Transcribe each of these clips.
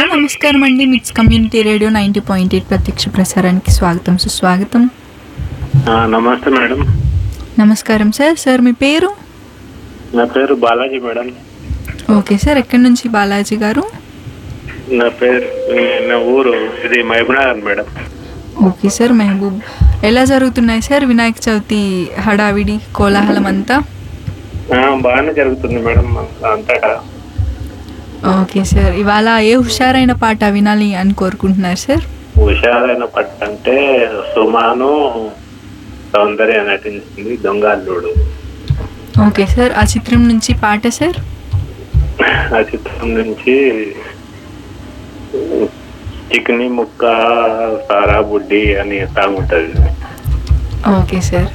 Hello నమస్కారం అండి MITS community radio ninety point eight ప్రత్యక్ష ప్రసారానికి స్వాగతం సుస్వాగతం ఆ, నమస్తే మేడం నమస్కారం సార్ సార్ మీ పేరు నా పేరు బాలాజీ మేడం ఓకే సార్ ఎక్కడి నుంచి బాలాజీ గారు నా పేరు నా ఊరు ఇది Mahabubnagar madam okay sir Mehboob ఎలా జరుగుతున్నాయి సార్ వినాయక చవితి హడావిడి కోలాహలం అంతా ఆ, బాగానే జరుగుతుంది మేడం అంతటా ఓకే సార్ ఇవాళ ఏ హుషారైన పాట వినాలి అని కోరుకుంటున్నారు సార్ హుషారైన పట్టు అంటే సుమాను సౌందర్య నటించింది దొంగ అల్లుడు ఓకే సార్ ఆ చిత్రం నుంచి పాట సార్ ఆ చిత్రం నుంచి చికెని ముక్క సారా బుడ్డి అని సాంగ్ ఉంటుంది ఓకే సార్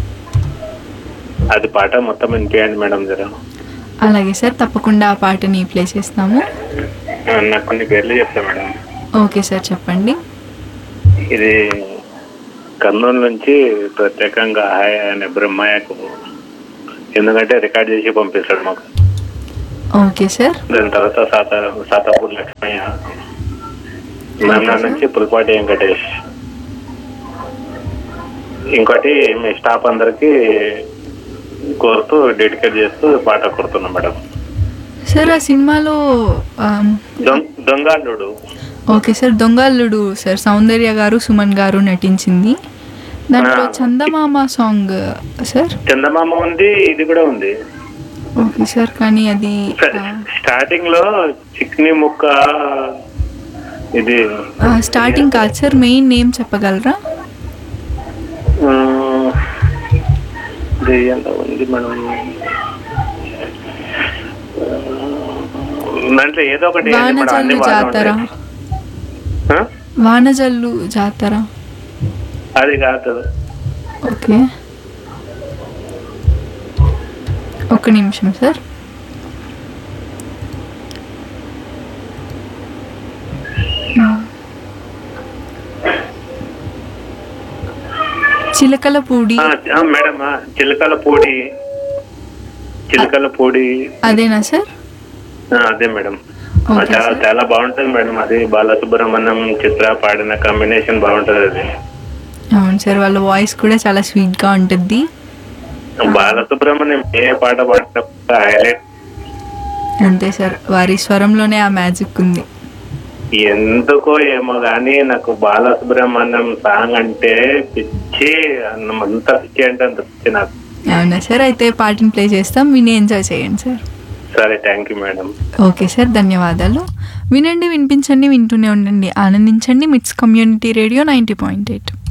అది పాట మొత్తం వినిపించండి మేడం జర అలాగే సార్ తప్పకుండా ఆ పాటని ప్లే చేస్తాము ఆ, నాకు కొన్ని పేర్లు చెప్తా మేడం ఓకే సార్ చెప్పండి ఇది కర్నూలు నుంచి ప్రత్యేకంగా హాయ్ అనే బ్రహ్మయ్యకు ఎందుకంటే రికార్డ్ చేసి పంపిస్తాడు మాకు ఓకే సార్ దాని తర్వాత సాత సాతాపూర్ లక్ష్మయ్య నన్న నుంచి పులిపాటి వెంకటేష్ ఇంకోటి మీ స్టాఫ్ అందరికి కోరుతూ డెడికేట్ చేస్తూ పాట కోరుతున్నాం మేడం సార్ ఆ సినిమాలో ఆమ్, దొంగ దొంగాళ్ళుడు okay sir Dongalludu sir Soundarya garu Suman గారు నటించింది దాంట్లో ఆ. చందమామ సాంగ్ సార్ చందమామ ఉంది ఇది కూడా ఉంది ఓకే సార్ కానీ అది ఆ, స్టార్టింగ్ లో చిక్ని ముక్క ఇది ఆ, స్టార్టింగ్ కాదు సార్ మెయిన్ నేమ్ చెప్పగలరా ఆ, ఇది ఎంత ఉంది మనం దాంట్లో ఏదో ఒకటి వేయండి మేడం, అన్ని వానజల్లు బాగానే జాతర ఉంటాయి. ఆ? వానజల్లు జాతర అది కాదు ఓకే ఒక నిమిషం సార్ చిలకల పూడి ఆ, ఆ, మేడం ఆ, చిలకల పొడి చిలకల పొడి అదేనా సార్ ఆ, అదే మేడం ఆ, ఓకే చాలా సార్. చాలా బాగుంటది మేడం అది బాలసుబ్రహ్మణ్యం చిత్ర పాడిన కాంబినేషన్ బాగుంటది అది అవును సార్ వాళ్ళ వాయిస్ కూడా చాలా స్వీట్ గా ఉంటుంది బాలసుబ్రహ్మణ్యం ఏ పాట పాడిన హైలైట్ అంతే సార్ వారి స్వరంలోనే ఆ మ్యాజిక్ ఉంది ఎందుకో ఏమో గానీ నాకు బాలసుబ్రహ్మణ్యం సాంగ్ అంటే పిచ్చి అన్నం అంత పిచ్చి అంటే అంత పిచ్చి నాకు అవునా సార్ అయితే పాటను ప్లే చేస్తాం విని ఎంజాయ్ చేయండి సార్ సరే thank you madam okay sir ధన్యవాదాలు వినండి వినిపించండి వింటూనే ఉండండి ఆనందించండి MITS community radio ninety point eight